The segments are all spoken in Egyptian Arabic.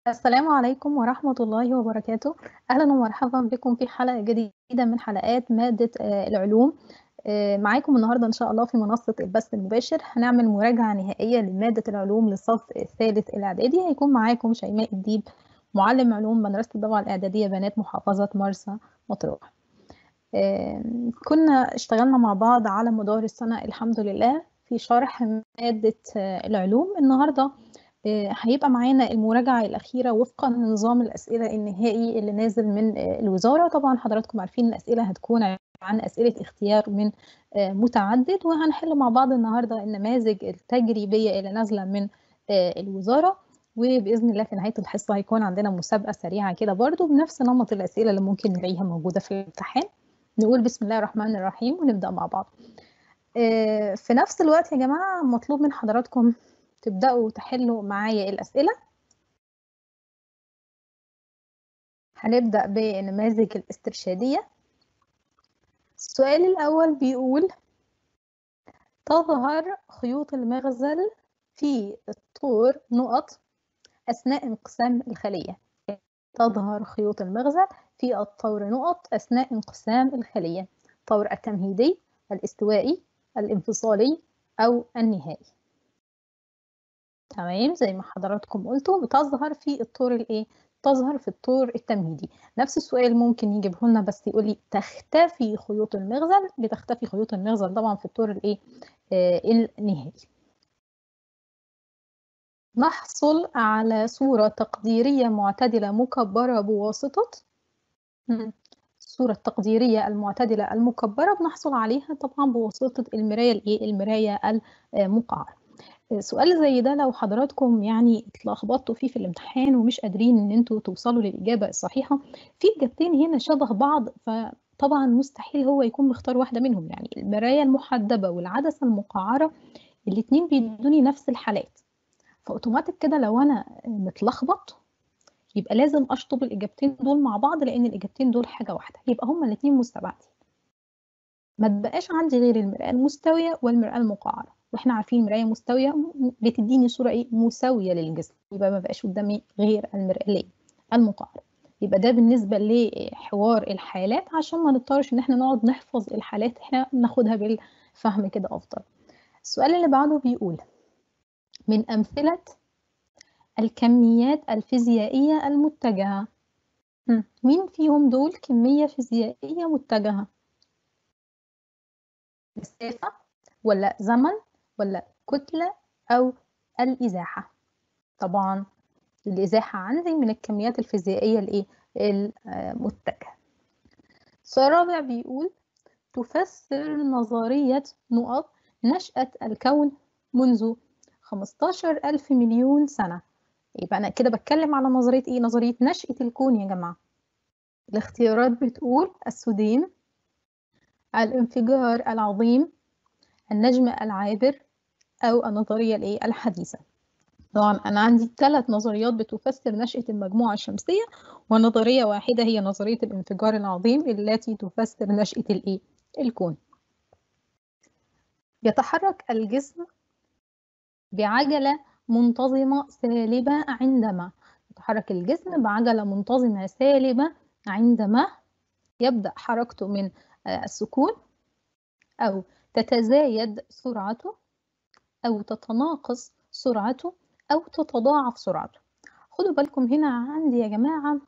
السلام عليكم ورحمة الله وبركاته أهلا ومرحبا بكم في حلقة جديدة من حلقات مادة العلوم معاكم النهاردة إن شاء الله في منصة البث المباشر هنعمل مراجعة نهائية لمادة العلوم للصف الثالث الإعدادي هيكون معاكم شيماء الديب معلم علوم مدرسة الضبعة الإعدادية بنات محافظة مرسى مطروح كنا اشتغلنا مع بعض على مدار السنة الحمد لله في شرح مادة العلوم النهاردة هيبقى معانا المراجعة الأخيرة وفقا لنظام الأسئلة النهائي اللي نازل من الوزارة طبعا حضراتكم عارفين الأسئلة هتكون عن أسئلة اختيار من متعدد وهنحل مع بعض النهاردة النماذج التجريبية اللي نازلة من الوزارة وبإذن الله في نهاية الحصة هيكون عندنا مسابقة سريعة كده برضو بنفس نمط الأسئلة اللي ممكن نلاقيها موجودة في الامتحان نقول بسم الله الرحمن الرحيم ونبدأ مع بعض في نفس الوقت يا جماعة مطلوب من حضراتكم تبدأوا تحلوا معايا الأسئلة هنبدأ بالنماذج الاسترشادية السؤال الأول بيقول تظهر خيوط المغزل في الطور نقط أثناء انقسام الخلية تظهر خيوط المغزل في الطور نقط أثناء انقسام الخلية الطور التمهيدي الاستوائي الانفصالي أو النهائي تمام زي ما حضراتكم قلتوا بتظهر في الطور الايه تظهر في الطور التمهيدي نفس السؤال ممكن يجيبه لنا بس يقول لي تختفي خيوط المغزل بتختفي خيوط المغزل طبعا في الطور الايه آه النهائي نحصل على صورة تقديرية معتدلة مكبرة بواسطة الصورة التقديرية المعتدلة المكبرة بنحصل عليها طبعا بواسطة المراية الايه المراية المقعرة سؤال زي ده لو حضراتكم يعني اتلخبطتوا فيه في الامتحان ومش قادرين ان انتوا توصلوا للاجابه الصحيحه في اجابتين هنا شبه بعض فطبعا مستحيل هو يكون مختار واحده منهم يعني المرايه المحدبه والعدسه المقعره الاثنين بيدوني نفس الحالات فاوتوماتيك كده لو انا متلخبط يبقى لازم اشطب الاجابتين دول مع بعض لان الاجابتين دول حاجه واحده يبقى هما الاثنين مستبعدين ما تبقاش عندي غير المرآة المستوية والمرآة المقعرة واحنا عارفين مرايه مستويه بتديني صوره ايه مساويه للجسم يبقى ما بقاش قدامي غير المرآة المقعره يبقى ده بالنسبه لحوار الحالات عشان ما نضطرش ان احنا نقعد نحفظ الحالات احنا ناخدها بالفهم كده افضل السؤال اللي بعده بيقول من امثله الكميات الفيزيائيه المتجهه مين فيهم دول كميه فيزيائيه متجهه مسافه ولا زمن ولا كتلة أو الإزاحة طبعا الإزاحة عندي من الكميات الفيزيائية الإيه المتجهة السؤال الرابع بيقول تفسر نظرية نقط نشأة الكون منذ 15 ألف مليون سنة يبقى أنا كده بتكلم على نظرية إيه؟ نظرية نشأة الكون يا جماعة الاختيارات بتقول السوديم الانفجار العظيم النجم العابر أو النظرية الإيه الحديثة طبعا أنا عندي ثلاث نظريات بتفسر نشأة المجموعة الشمسية ونظرية واحدة هي نظرية الانفجار العظيم التي تفسر نشأة الإيه الكون يتحرك الجسم بعجلة منتظمة سالبة عندما يتحرك الجسم بعجلة منتظمة سالبة عندما يبدأ حركته من السكون أو تتزايد سرعته أو تتناقص سرعته أو تتضاعف سرعته خدوا بالكم هنا عندي يا جماعة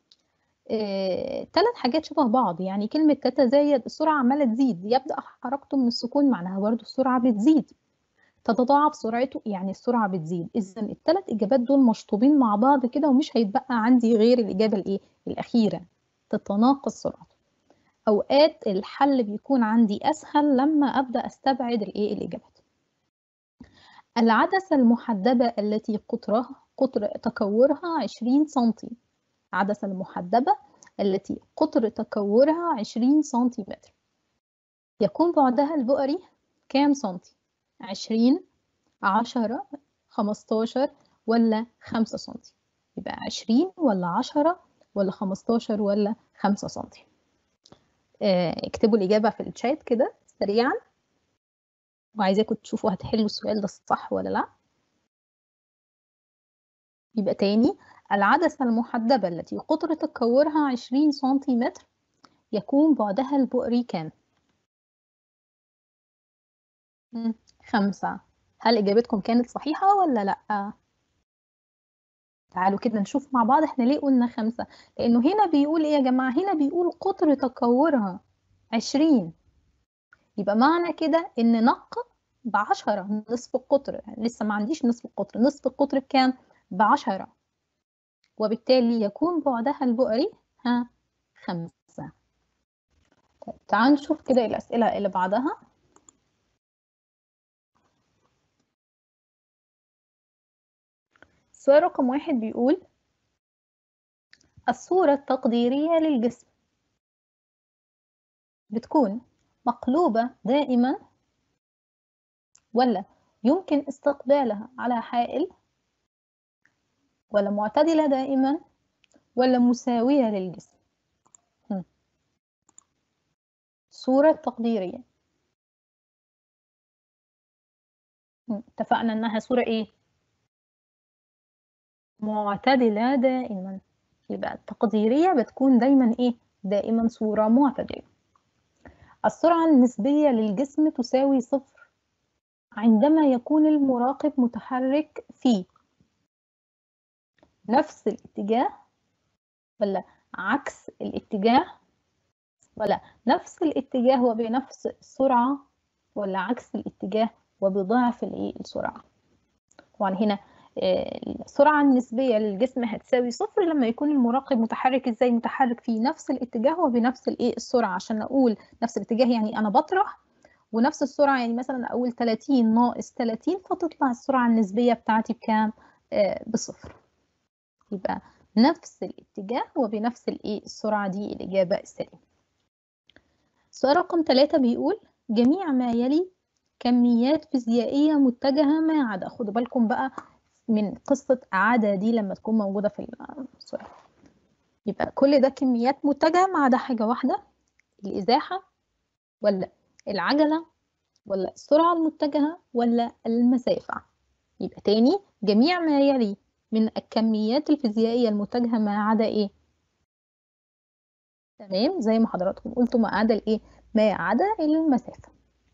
ثلاث آه، حاجات شبه بعض يعني كلمة تتزايد السرعة عمالة تزيد يبدأ حركته من السكون معناها برضو السرعة بتزيد تتضاعف سرعته يعني السرعة بتزيد إذا الثلاث إجابات دول مشطوبين مع بعض كده ومش هيتبقى عندي غير الإجابة الإيه الأخيرة تتناقص سرعته أوقات الحل بيكون عندي أسهل لما أبدأ أستبعد الإيه الإجابات العدسة المحدبة التي قطرها قطر تكورها 20 سنتي العدسة المحدبة التي قطر تكورها 20 سنتيمتر يكون بعدها البؤري كام سنتي 20 10 15 ولا 5 سنتي يبقى 20 ولا 10 ولا 15 ولا 5 سنتي اكتبوا الإجابة في الشات كده سريعا وعايزاكم تشوفوا هتحلوا السؤال ده صح ولا لا يبقى تاني العدسة المحدبة التي قطر تكورها 20 سنتيمتر يكون بعدها البؤري كام؟ خمسة هل إجابتكم كانت صحيحة ولا لأ؟ تعالوا كده نشوف مع بعض احنا ليه قلنا خمسة لأنه هنا بيقول إيه يا جماعة هنا بيقول قطر تكورها عشرين يبقى معنى كده إن نق بعشرة نصف القطر لسه ما عنديش نصف القطر نصف القطر بكام؟ بعشرة وبالتالي يكون بعدها البؤري ها خمسة طيب تعالوا نشوف كده الأسئلة اللي بعدها السؤال رقم واحد بيقول الصورة التقديرية للجسم بتكون مقلوبة دائما ولا يمكن استقبالها على حائل ولا معتدلة دائما ولا مساوية للجسم صورة تقديرية اتفقنا انها صورة ايه معتدلة دائما يبقى التقديرية بتكون دايما ايه دائما صورة معتدلة السرعة النسبية للجسم تساوي صفر عندما يكون المراقب متحرك في نفس الاتجاه ولا عكس الاتجاه ولا نفس الاتجاه وبنفس السرعة ولا عكس الاتجاه وبضعف الايه السرعة طبعا هنا السرعة النسبية للجسم هتساوي صفر لما يكون المراقب متحرك ازاي متحرك في نفس الاتجاه وبنفس الايه السرعة عشان اقول نفس الاتجاه يعني انا بطرح ونفس السرعة يعني مثلا اقول 30 ناقص 30 فتطلع السرعة النسبية بتاعتي بكام آه بصفر يبقى نفس الاتجاه وبنفس الايه السرعة دي الإجابة السليمة سؤال رقم ثلاثة بيقول جميع ما يلي كميات فيزيائية متجهة ما عدا خدوا بالكم بقى من قصة عادة دي لما تكون موجودة في السؤال يبقى كل ده كميات متجهة ما عدا حاجة واحدة الإزاحة ولا العجلة ولا السرعة المتجهة ولا المسافة يبقى تاني جميع ما يلي من الكميات الفيزيائية المتجهة ما عدا إيه تمام زي ما حضراتكم قلتوا ما عدا الإيه ما عدا المسافة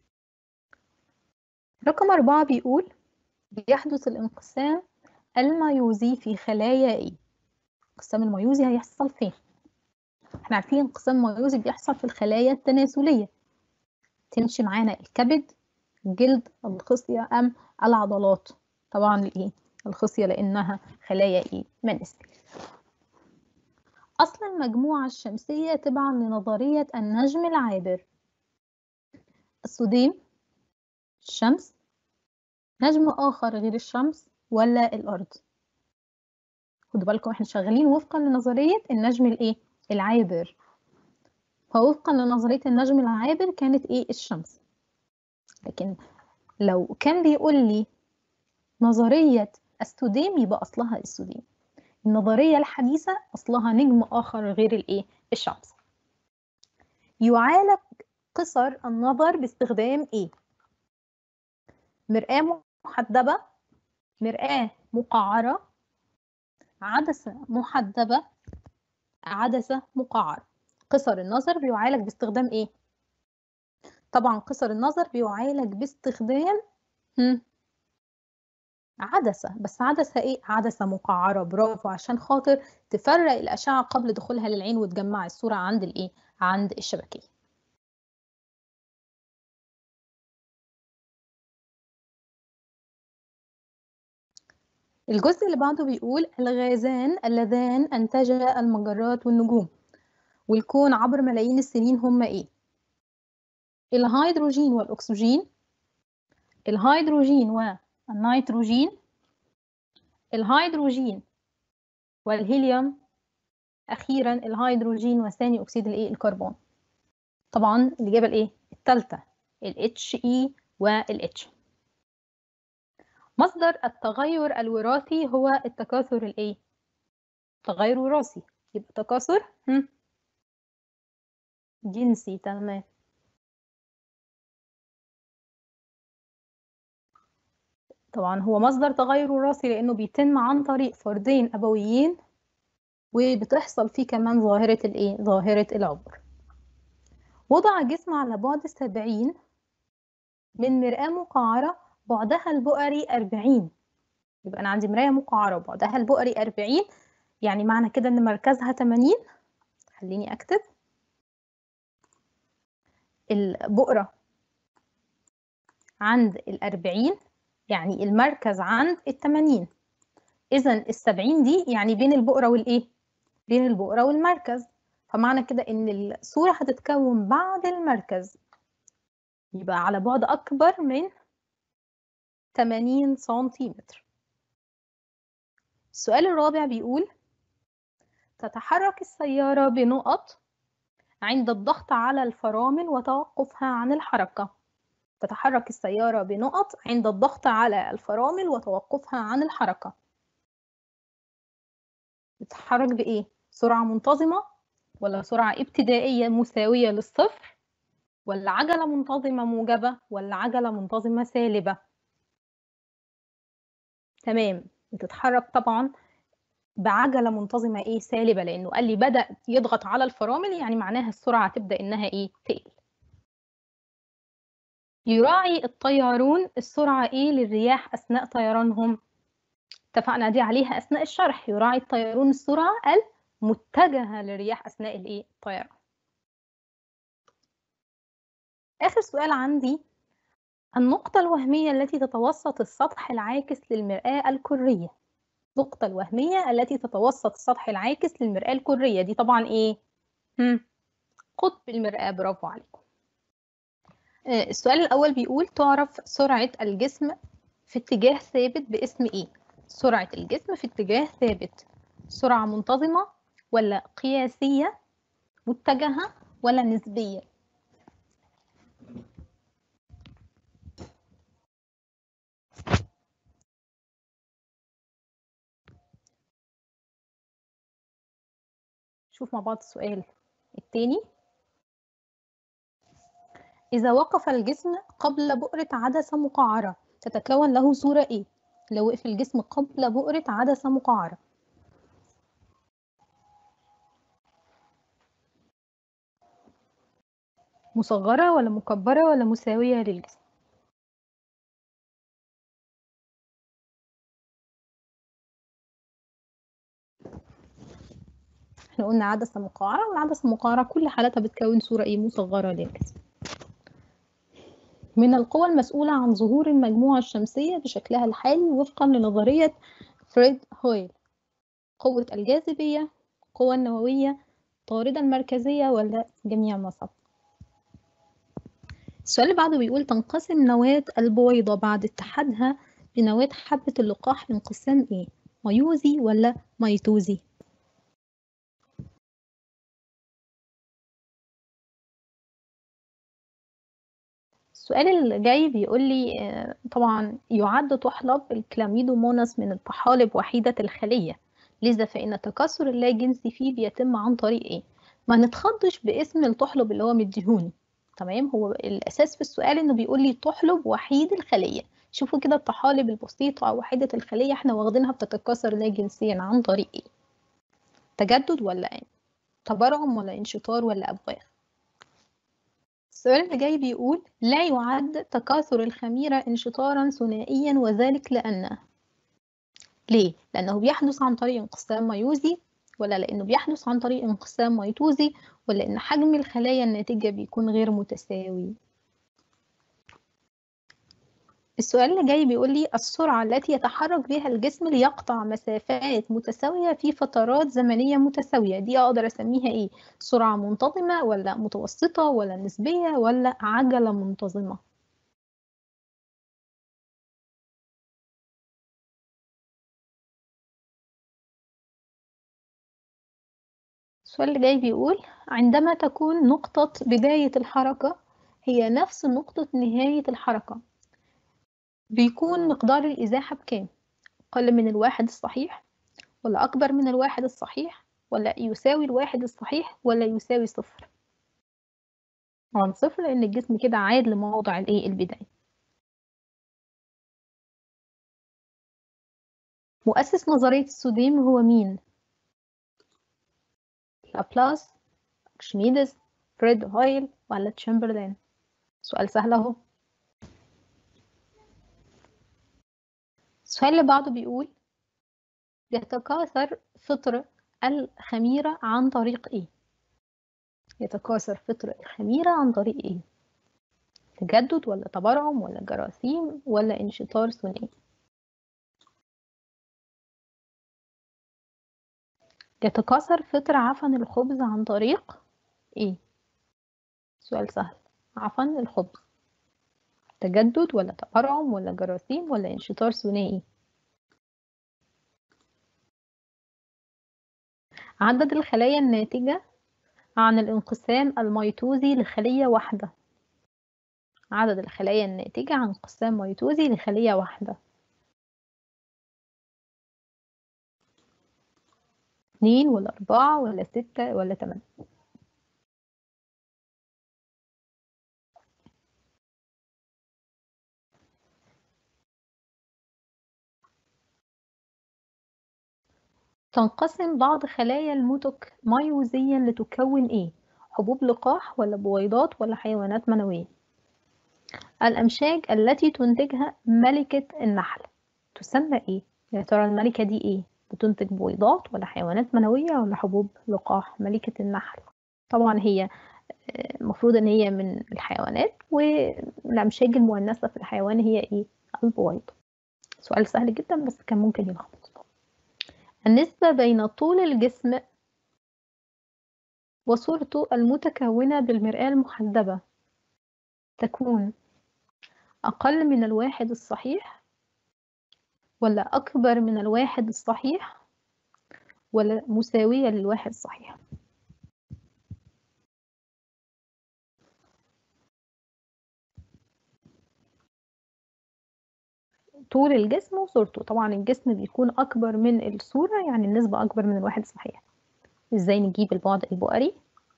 رقم أربعة بيقول بيحدث الانقسام الميوزي في خلايا ايه انقسام الميوزي هيحصل فين احنا عارفين انقسام الميوزي بيحصل في الخلايا التناسلية تمشي معانا الكبد الجلد الخصية أم العضلات طبعا الايه الخصية لأنها خلايا ايه منسل أصل المجموعة الشمسية تبعا لنظرية النجم العابر السوديم الشمس نجم آخر غير الشمس ولا الأرض خدوا بالكم احنا شغالين وفقا لنظرية النجم الايه العابر فوفقا لنظرية النجم العابر كانت ايه الشمس لكن لو كان بيقول لي نظرية السوديم يبقى أصلها السوديم النظرية الحديثة أصلها نجم آخر غير الايه الشمس يعالج قصر النظر باستخدام ايه مرآة محدبة مرآة مقعرة عدسة محدبة عدسة مقعرة قصر النظر بيعالج باستخدام ايه طبعا قصر النظر بيعالج باستخدام هم. عدسة بس عدسة ايه عدسة مقعرة برافو عشان خاطر تفرق الأشعة قبل دخولها للعين وتجمع الصورة عند الايه عند الشبكية الجزء اللي بعده بيقول الغازان اللذان أنتجا المجرات والنجوم والكون عبر ملايين السنين هما إيه؟ الهيدروجين والأكسجين الهيدروجين والنيتروجين الهيدروجين والهيليوم أخيرا الهيدروجين وثاني أكسيد الإيه؟ الكربون طبعا الإجابة الإيه؟ الثالثة ال HE وال H مصدر التغير الوراثي هو التكاثر الايه تغير وراثي يبقى تكاثر جنسي تمام طبعا هو مصدر تغير وراثي لأنه بيتم عن طريق فردين أبويين وبتحصل فيه كمان ظاهرة الإيه؟ ظاهرة العبر وضع جسم على بعد سبعين من مرآة مقعرة بعدها البؤري أربعين يبقى أنا عندي مراية مقعرة وبعدها البؤري أربعين يعني معنى كده إن مركزها تمانين خليني أكتب البؤرة عند الأربعين يعني المركز عند التمانين إذا السبعين دي يعني بين البؤرة والإيه؟ بين البؤرة والمركز فمعنى كده إن الصورة هتتكون بعد المركز يبقى على بعد أكبر من 80 سنتيمتر السؤال الرابع بيقول تتحرك السيارة بنقط عند الضغط على الفرامل وتوقفها عن الحركة تتحرك السيارة بنقط عند الضغط على الفرامل وتوقفها عن الحركة تتحرك بإيه؟ سرعة منتظمة ولا سرعة ابتدائية مساوية للصفر ولا عجلة منتظمة موجبة ولا عجلة منتظمة سالبة تمام بتتحرك طبعا بعجلة منتظمة ايه سالبة لانه قال لي بدأ يضغط على الفرامل يعني معناها السرعة تبدأ انها ايه تقل يراعي الطيارون السرعة ايه للرياح اثناء طيرانهم اتفقنا دي عليها اثناء الشرح يراعي الطيارون السرعة المتجهة للرياح اثناء الايه الطيران آخر سؤال عندي النقطة الوهمية التي تتوسط السطح العاكس للمرآة الكرية النقطة الوهمية التي تتوسط السطح العاكس للمرآة الكرية دي طبعا ايه؟ هم. قطب المرآة برافو عليكم السؤال الأول بيقول تعرف سرعة الجسم في اتجاه ثابت باسم ايه؟ سرعة الجسم في اتجاه ثابت سرعة منتظمة ولا قياسية متجهة ولا نسبية؟ شوف مع بعض السؤال التاني إذا وقف الجسم قبل بؤرة عدسة مقعرة تتكون له صورة إيه؟ لو وقف الجسم قبل بؤرة عدسة مقعرة مصغرة ولا مكبرة ولا مساوية للجسم؟ احنا قلنا عدسة مقعرة والعدسة المقعرة كل حالاتها بتكون صورة ايه مصغرة للجسم من القوى المسؤولة عن ظهور المجموعة الشمسية بشكلها الحالي وفقا لنظرية فريد هويل قوة الجاذبية القوة النووية الطاردة المركزية ولا جميع ما سبق السؤال اللي بعده بيقول تنقسم نواة البويضة بعد اتحادها بنواة حبة اللقاح انقسام ايه ميوزي ولا ميتوزي السؤال اللي جاي بيقول لي طبعا يعد تحلب الكلاميدوموناس من الطحالب وحيدة الخلية لذا فإن التكاثر اللاجنسي فيه بيتم عن طريق إيه؟ ما نتخضش باسم التحلب اللي هو مديهوني تمام هو الأساس في السؤال إنه بيقول لي تحلب وحيد الخلية شوفوا كده الطحالب البسيطة أو وحيدة الخلية إحنا واخدينها بتتكاثر لاجنسيا عن طريق إيه؟ تجدد ولا إيه؟ تبرعم ولا انشطار ولا أبواغ؟ السؤال اللي جاي بيقول لا يعد تكاثر الخميرة انشطارا ثنائيا وذلك لأن ليه؟ لأنه بيحدث عن طريق انقسام ميوزي ولا لأنه بيحدث عن طريق انقسام ميتوزي ولا إن حجم الخلايا الناتجة بيكون غير متساوي السؤال اللي جاي بيقول لي السرعة التي يتحرك بها الجسم ليقطع مسافات متساوية في فترات زمنية متساوية دي أقدر أسميها إيه؟ سرعة منتظمة ولا متوسطة ولا نسبية ولا عجلة منتظمة؟ السؤال اللي جاي بيقول عندما تكون نقطة بداية الحركة هي نفس نقطة نهاية الحركة بيكون مقدار الإزاحة بكام؟ أقل من الواحد الصحيح ولا أكبر من الواحد الصحيح ولا يساوي الواحد الصحيح ولا يساوي صفر؟ طبعا صفر لأن الجسم كده عاد لموضع الإيه البداية مؤسس نظرية السوديم هو مين؟ لابلاس أرشميدس فريد هويل ولا تشامبرلين سؤال سهل اهو السؤال اللي بعده بيقول يتكاثر فطر الخميرة عن طريق ايه؟ يتكاثر فطر الخميرة عن طريق ايه؟ تجدد ولا تبرعم ولا جراثيم ولا انشطار ثنائي؟ يتكاثر فطر عفن الخبز عن طريق ايه؟ سؤال سهل عفن الخبز تجدد ولا تبرعم ولا جراثيم ولا انشطار ثنائي عدد الخلايا الناتجة عن الانقسام الميتوزي لخلية واحدة عدد الخلايا الناتجة عن انقسام ميتوزي لخلية واحدة اتنين ولا أربعة ولا ستة ولا تمانية تنقسم بعض خلايا المتك ميوزيا لتكون ايه حبوب لقاح ولا بويضات ولا حيوانات منوية الأمشاج التي تنتجها ملكة النحل تسمى ايه يا ترى الملكة دي ايه بتنتج بويضات ولا حيوانات منوية ولا حبوب لقاح ملكة النحل طبعا هي المفروض ان هي من الحيوانات والأمشاج المؤنثة في الحيوان هي ايه البويضة سؤال سهل جدا بس كان ممكن يلخبط النسبة بين طول الجسم وصورته المتكونة بالمرآة المحدبة تكون أقل من الواحد الصحيح ولا أكبر من الواحد الصحيح ولا مساوية للواحد الصحيح طول الجسم وصورته طبعا الجسم بيكون أكبر من الصورة يعني النسبة أكبر من الواحد الصحيح إزاي نجيب البعد البؤري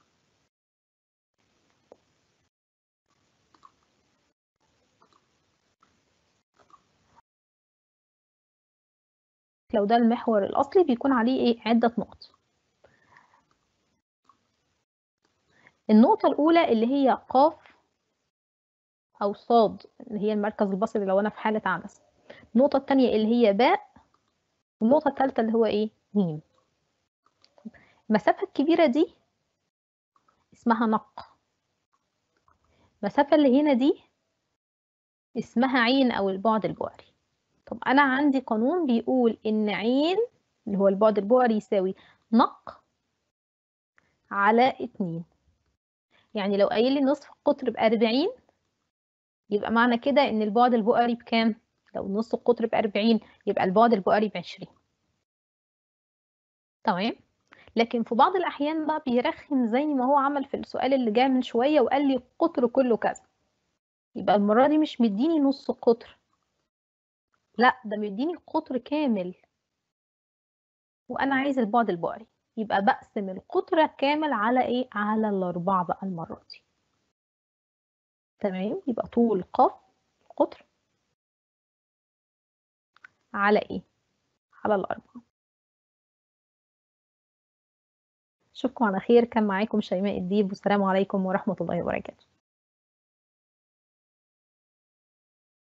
لو ده المحور الأصلي بيكون عليه إيه عدة نقط النقطة الأولى اللي هي قاف أو صاد اللي هي المركز البصري لو أنا في حالة عدسة النقطة التانية اللي هي باء والنقطة التالتة اللي هو إيه ميم المسافة الكبيرة دي اسمها نق المسافة اللي هنا دي اسمها عين أو البعد البؤري طب أنا عندي قانون بيقول إن عين اللي هو البعد البؤري يساوي نق على اتنين يعني لو قايل لي نصف القطر بأربعين يبقى معنى كده إن البعد البؤري بكام؟ لو نص القطر بأربعين يبقى البعد البؤري بعشرين تمام؟ لكن في بعض الأحيان بقى بيرخم زي ما هو عمل في السؤال اللي جاي من شوية وقال لي القطر كله كذا يبقى المرة دي مش مديني نص القطر لا ده مديني قطر كامل وأنا عايز البعد البؤري يبقى بقسم القطر كامل على إيه؟ على الأربعة بقى المرة دي تمام يبقى طول قاف قطر على إيه؟ على الأربعة أشوفكم على خير كان معاكم شيماء الديب والسلام عليكم ورحمة الله وبركاته